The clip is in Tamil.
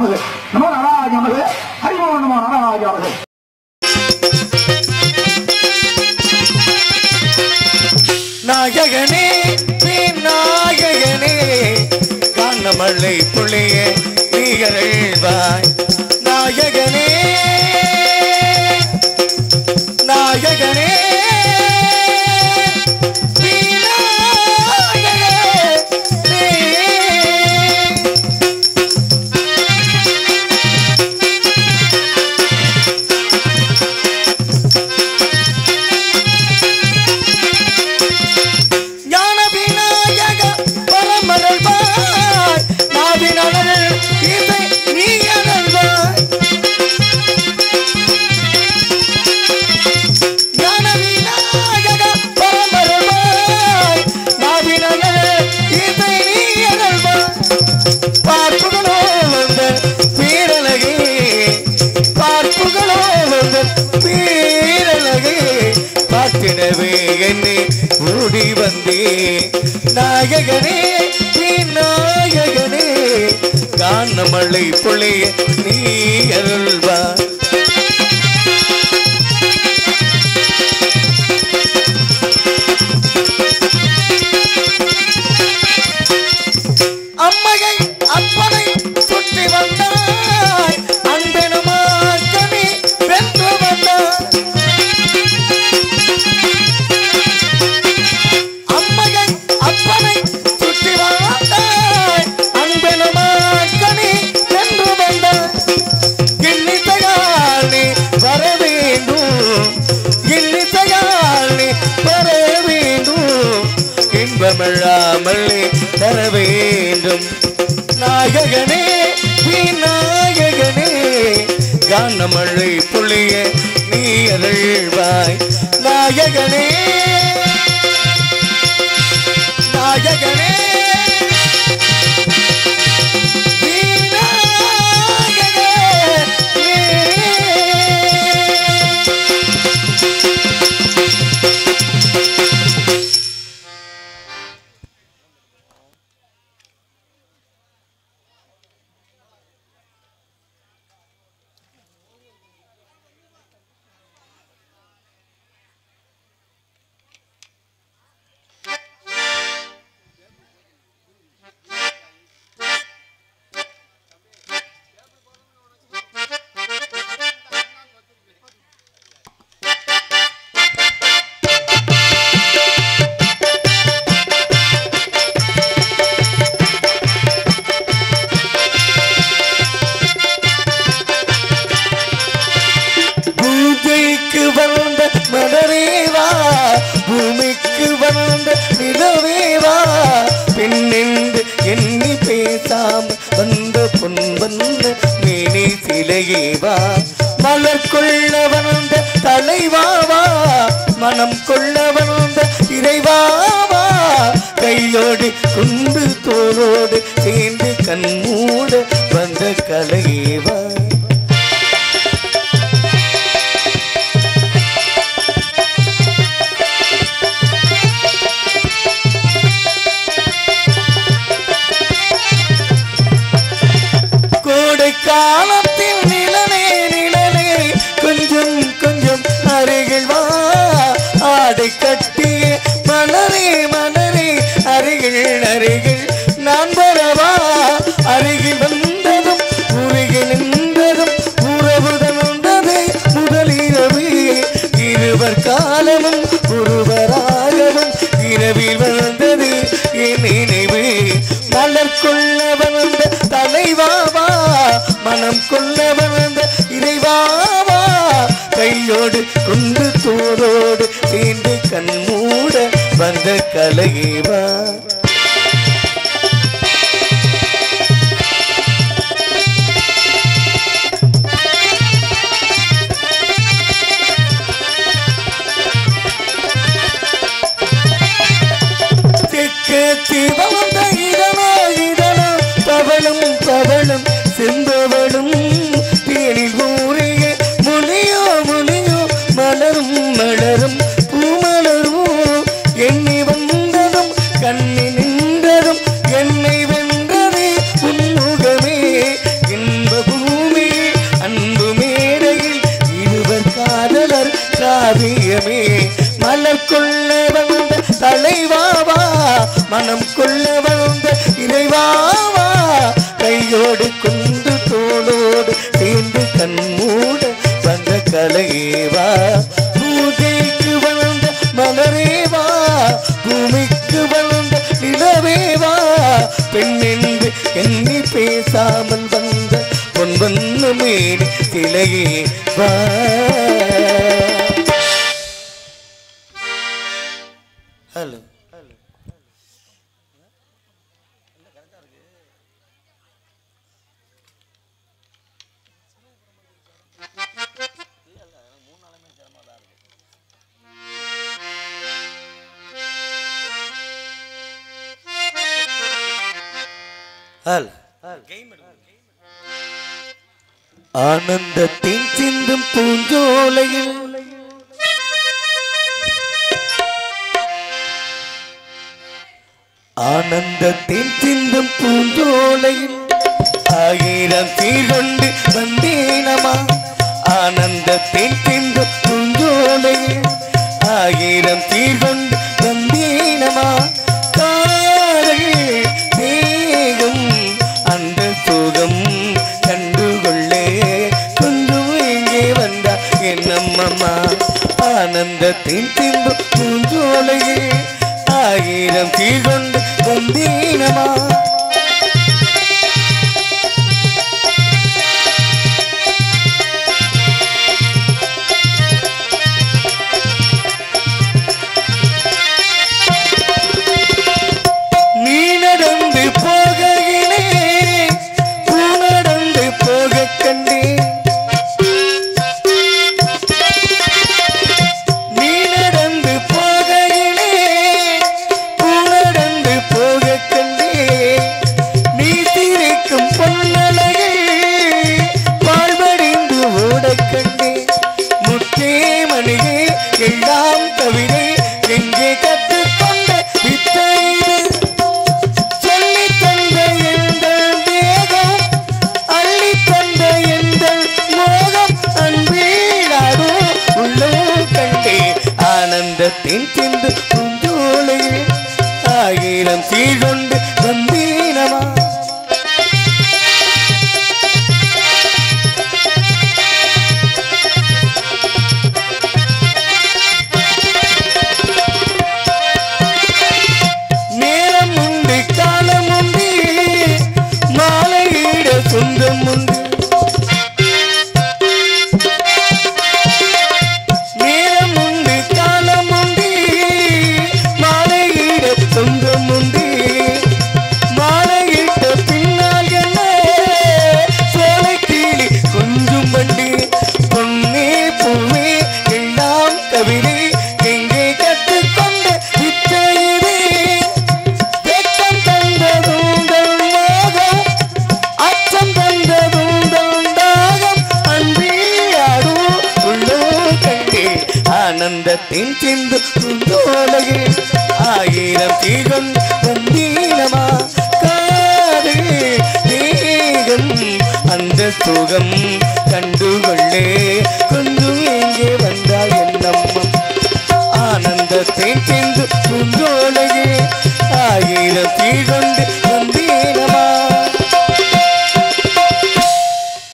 நமது நம நாராஜ நமது ஹரிமோ நம நாராஜ நமது நாயகனே நீ நாயகனே காணமலை புள்ளிய நீகழ்வாய் நாயகனே நாயகனே நீ நாயகனே. ஞான விநாயக பரமருள்வாய் நாவினவள் இதை நீ அருள்வாய் ஞான விநாயக பரமருள்வாய் நாவினவள் இதை நீ அருள்வாய் பார்ப்புகளோ வந்த பேரழகே பார்ப்புகளோ வந்த பேரழகே பார்த்திடவே என்னை ஓடி வந்தே நாயகனே நீ நாயகனே காணமழை பொழிய நீ அருள்வா அம்மையை அப்பனை சுற்றி வந்தாய் அன்பெனுமாக்கமே வென்று வந்தாய் அம்மையை அப்பனை சுற்றி வந்தாய் அன்பெனுமாக்கமே வென்று வந்தாய் இன்னிசையால் நீ வர வேண்டும் இன்னிசையால் நீ வர வேண்டும் இன்பமில்லாமல் நீ தர வேண்டும் நாயகனே நீ நாயகனே கானமழை புள்ளிய நீ அருள்வாய் நாயகனே நாயகனே நீ நாயகனே. பூஜைக்கு வந்த மலரேவா பூமிக்கு வந்த நிலவேவா பெண்ணென்று எண்ணி பேசாம வந்த பொன் வந்த மேனி சிலையேவா மலர் கொள்ள வந்த தலைவாவா மனம் கொள்ள வந்த இறைவாவா கையோடு குண்டு தோளோடு சேர்ந்து கண்மூட வந்த கலையேவா கோடை காலத்தில் நிழலே நிழலே கொஞ்சம் கொஞ்சம் அருகில் வா ஆடை கட்டிய மலரே மலரே அருகில் அருகில் நான் வரவா அருகில் வந்ததும் உருகி நின்றதும் உறவு தந்தது முதலிரவு இருவர் காலமும் ஒருவராகவும் இரவில் வந்தது என் நினைவு மலர் கொள்ள வந்த தலைவாவா மனம் கொள்ள வந்த இறைவாவா கையோடு கொண்டு தோரோடு சேர்ந்து கண்மூட வந்த கலையேவா தெற்கு சிவந்த இதனோ இதனோ பவளும் பவளும் செம்பவளும் தேனில் ஊறிய முனியோ முனியோ மலரும் மலரும் பூமலரும் எண்ணி வந்ததும் கண்ணி நின்றதும் என்னை வென்றது உன்முகமே இன்ப படுக்குண்டு தோளோடு சேர்ந்து கண்மூட வந்த கலையேவா பூஜைக்கு வளர்ந்த மலரேவா பூமிக்கு வளர்ந்த நிலவேவா பெண்ணென்று எண்ணி பேசாமல் வந்த பொன் வண்ண மேனி சிலையே வா ஹலோ ஹலோ ஆனந்தத்தின் சிந்தும் பூஞ்சோலையில் ஆனந்தத்தின் சிந்தும் பூஞ்சோலையில் ஆயிரம் சீர்கொண்டு வந்தேனமா ஆனந்தத்தின் சிந்தும் பூஞ்சோலையில் ஆயிரம் சீர்கொண்டு வந்தேனமா காதல் தேகம் அந்த சுகம் கண்டுகொள்ளே கொஞ்சம் இங்கே வந்தா என்னம்மம்மா ஆனந்தத்தின் சிந்து பூஞ்சோலையே ஆயிரம் சீர்கொண்டு வந்தீனமா நீ நடந்து போகையிலே பூ நடந்து போக கண்டேன் நீ நடந்து போகையிலே பூ நடந்து போக கண்டேன் நீ சிரிக்கும் பொன்னலையை வாழ்வடிந்து ஓடக் கண்டேன் முத்தே மணியே எல்லாம் கவிதை எங்கே கற்றுக்கொண்ட வித்தை இது சொல்லி தந்த எங்கள் தேகம் அள்ளி தந்த எங்கள் மோகம் அன்பீடாதோ உள்ளோ கண்டே ஆனந்தத்தின் சிந்து பூஞ்சோலையே ஆயிரம் சீர்கொண்டு வந்தீனமா நேரம் உண்டு காலம் உண்டு மாலையிட சொந்தம் உண்டு நேரம் உண்டு காலம் உண்டு மாலையிட சொந்தம் உண்டு மாலையிட்ட பின்னால் என்ன சோலை கிளி கொஞ்சம் வண்டி பொன்னே பூவே எல்லாம் கவிதை எங்கே கற்றுக்கொண்ட வித்தையிலே வெட்கம் தந்ததுங்கள் மோகம் அச்சம் தந்ததுங்கள் தாகம் அன்பியாடும் உள்ளோ கண்டே ஆனந்தத்தின் சிந்து புந்தோலையே ஆயிரம் தீகம் வந்தீனமா காதே தேகம் அந்த சுகம் கண்டுகொள்ளே கொஞ்சம் எங்கே வந்தால் என்னம்மம் ஆனந்தத்தை சென்று பூந்தோலையே ஆயிரம் தீ கொண்டு